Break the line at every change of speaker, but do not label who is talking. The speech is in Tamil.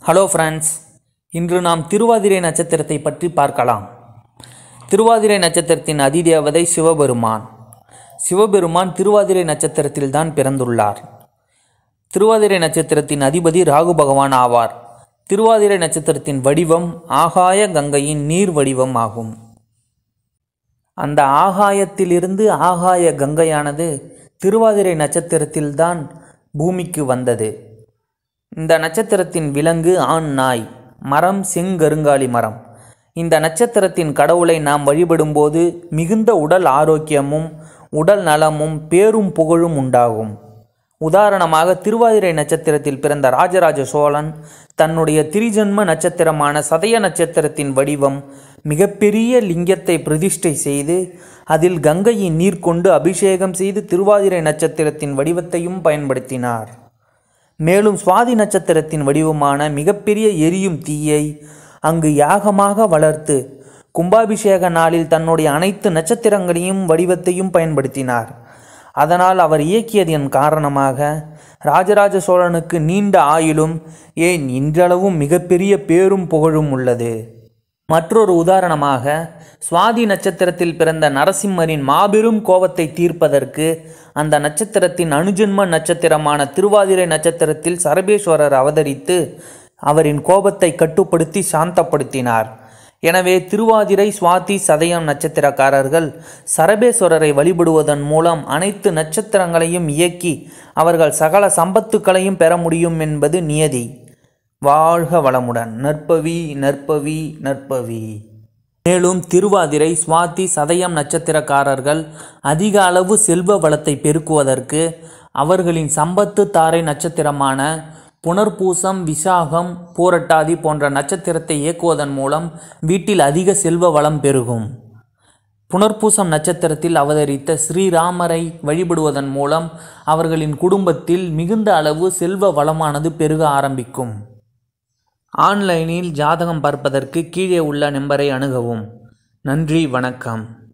ஹலோ ஃப்ரெண்ட்ஸ் இன்று நாம் திருவாதிரை நட்சத்திரத்தை பற்றி பார்க்கலாம் திருவாதிரை நட்சத்திரத்தின் அதிதேவதை சிவபெருமான் சிவபெருமான் திருவாதிரை நட்சத்திரத்தில்தான் பிறந்துள்ளார் திருவாதிரை நட்சத்திரத்தின் அதிபதி ராகு பகவான் ஆவார் திருவாதிரை நட்சத்திரத்தின் வடிவம் ஆகாய கங்கையின் நீர் வடிவம் ஆகும் அந்த ஆகாயத்திலிருந்து ஆகாய கங்கையானது திருவாதிரை நட்சத்திரத்தில்தான் பூமிக்கு வந்தது இந்த நட்சத்திரத்தின் விலங்கு ஆண் நாய் மரம் செங்கருங்காலி மரம் இந்த நட்சத்திரத்தின் கடவுளை நாம் வழிபடும்போது மிகுந்த உடல் ஆரோக்கியமும் உடல் நலமும் பேரும் புகழும் உண்டாகும் உதாரணமாக திருவாதிரை நட்சத்திரத்தில் பிறந்த ராஜராஜ சோழன் தன்னுடைய திரிஜன்ம நட்சத்திரமான சதய நட்சத்திரத்தின் வடிவம் மிகப்பெரிய லிங்கத்தை பிரதிஷ்டை செய்து அதில் கங்கையின் நீர் கொண்டு அபிஷேகம் செய்து திருவாதிரை நட்சத்திரத்தின் வடிவத்தையும் பயன்படுத்தினார் மேலும் சுவாதி நட்சத்திரத்தின் வடிவமான மிகப்பெரிய எரியும் தீயை அங்கு யாகமாக வளர்த்து கும்பாபிஷேக நாளில் தன்னுடைய அனைத்து நட்சத்திரங்களையும் வடிவத்தையும் பயன்படுத்தினார் அதனால் அவர் இயக்கியதன் காரணமாக ராஜராஜ சோழனுக்கு நீண்ட ஆயுளும் ஏன் இன்றளவும் மிகப்பெரிய பேரும் புகழும் உள்ளது மற்றொரு உதாரணமாக சுவாதி நட்சத்திரத்தில் பிறந்த நரசிம்மரின் மாபெரும் கோபத்தை தீர்ப்பதற்கு அந்த நட்சத்திரத்தின் அணுஜென்ம நட்சத்திரமான திருவாதிரை நட்சத்திரத்தில் சரபேஸ்வரர் அவதரித்து அவரின் கோபத்தை கட்டுப்படுத்தி சாந்தப்படுத்தினார் எனவே திருவாதிரை சுவாதி சதயம் நட்சத்திரக்காரர்கள் சரபேஸ்வரரை வழிபடுவதன் மூலம் அனைத்து நட்சத்திரங்களையும் இயக்கி அவர்கள் சகல சம்பத்துக்களையும் பெற முடியும் என்பது நியதி வாழ்க வளமுடன் நற்பவி நற்பவி நற்பவி மேலும் திருவாதிரை சுவாதி சதயம் நட்சத்திரக்காரர்கள் அதிக அளவு செல்வ வளத்தை பெருக்குவதற்கு அவர்களின் சம்பத்து தாரை நட்சத்திரமான புனர்பூசம் விசாகம் பூரட்டாதி போன்ற நட்சத்திரத்தை இயக்குவதன் மூலம் வீட்டில் அதிக செல்வ வளம் பெருகும் புனர்பூசம் நட்சத்திரத்தில் அவதரித்த ஸ்ரீராமரை வழிபடுவதன் மூலம் அவர்களின் குடும்பத்தில் மிகுந்த அளவு செல்வ வளமானது பெருக ஆரம்பிக்கும் ஆன்லைனில் ஜாதகம் பார்ப்பதற்கு கீழே உள்ள நம்பரை அணுகவும் நன்றி வணக்கம்